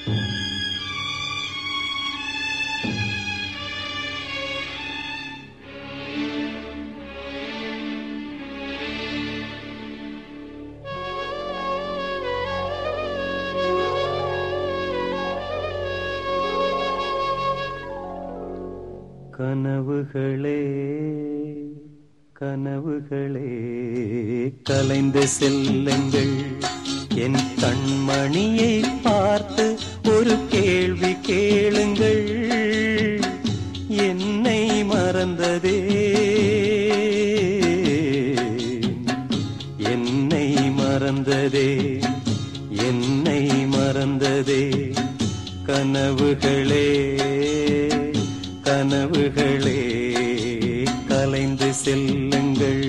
கனவுகளே கனவுகளே கலைந்து செல்லுங்கள் என் கண்மணியை பார்த்து ஒரு கேள்வி கேளுங்கள் என்னை மறந்ததே என்னை மறந்ததே என்னை மறந்ததே கனவுகளே கனவுகளே கலைந்து செல்லுங்கள்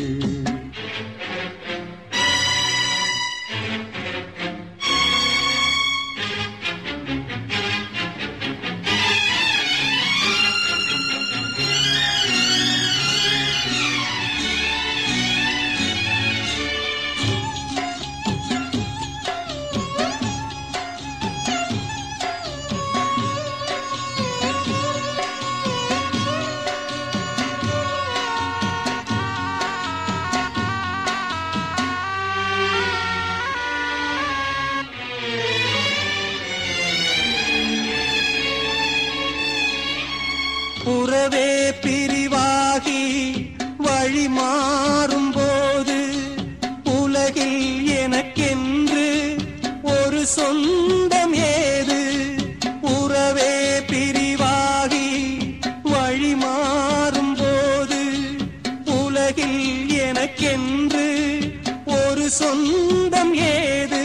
புறவே பிரிவாகி வழி மாறும் போது உலகில் எனக்கென்று ஒரு சொந்தம் ஏது உறவே பிரிவாகி வழி மாறும் போது உலகில் எனக்கென்று ஒரு சொந்தம் ஏது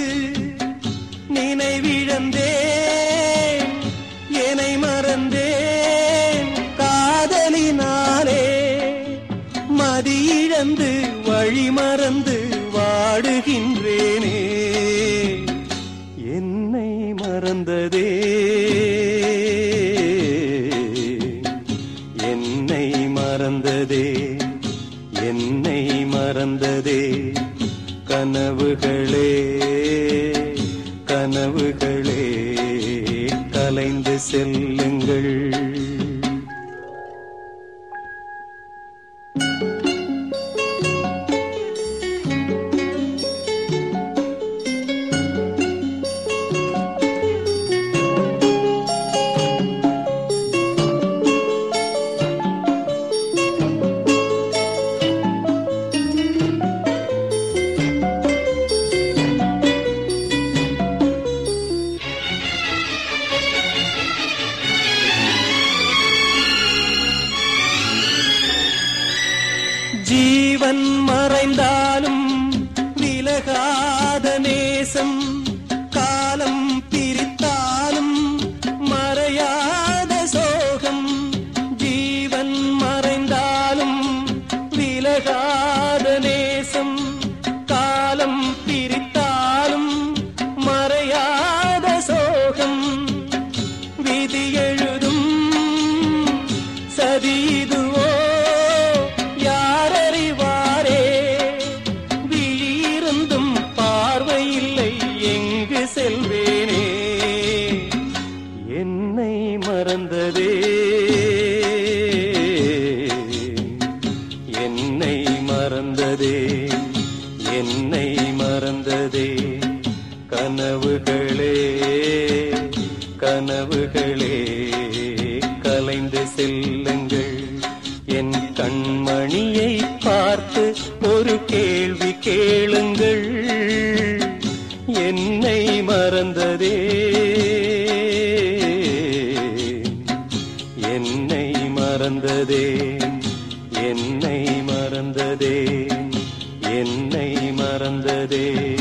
நினைவிழந்தேன் என்னை மறந்தேன் காதலினாலே மதியிழந்து வழி மறந்து வாடுகின்றேனே என்னை மறந்ததே என்னை மறந்ததே என்னை மறந்ததே கனவுகளே கனவுகளே கலைந்து செல்லுங்கள் ஜீவன் மறைந்தாலும் விலகாத நேசம் காலம் பிரித்தாலும் மறையாத சோகம் ஜீவன் மறைந்தாலும் விலகாத நேசம் காலம் பிரித்தாலும் மறையாத சோகம் விதி எழுதும் சதிதுவோ யாரறிவாரே விழியிருந்தும் பார்வையில்லை எங்கு செல்வேனே என்னை மறந்ததே என்னை மறந்ததே என்னை மறந்ததே கனவுகளே கனவுகளே கலைந்து செல்லுங்கள் என் கண்மணியை பார்த்து ஒரு கேள்வி கேளுங்கள் என்னை மறந்ததே என்னை மறந்ததே என்னை மறந்ததே என்னை மறந்ததே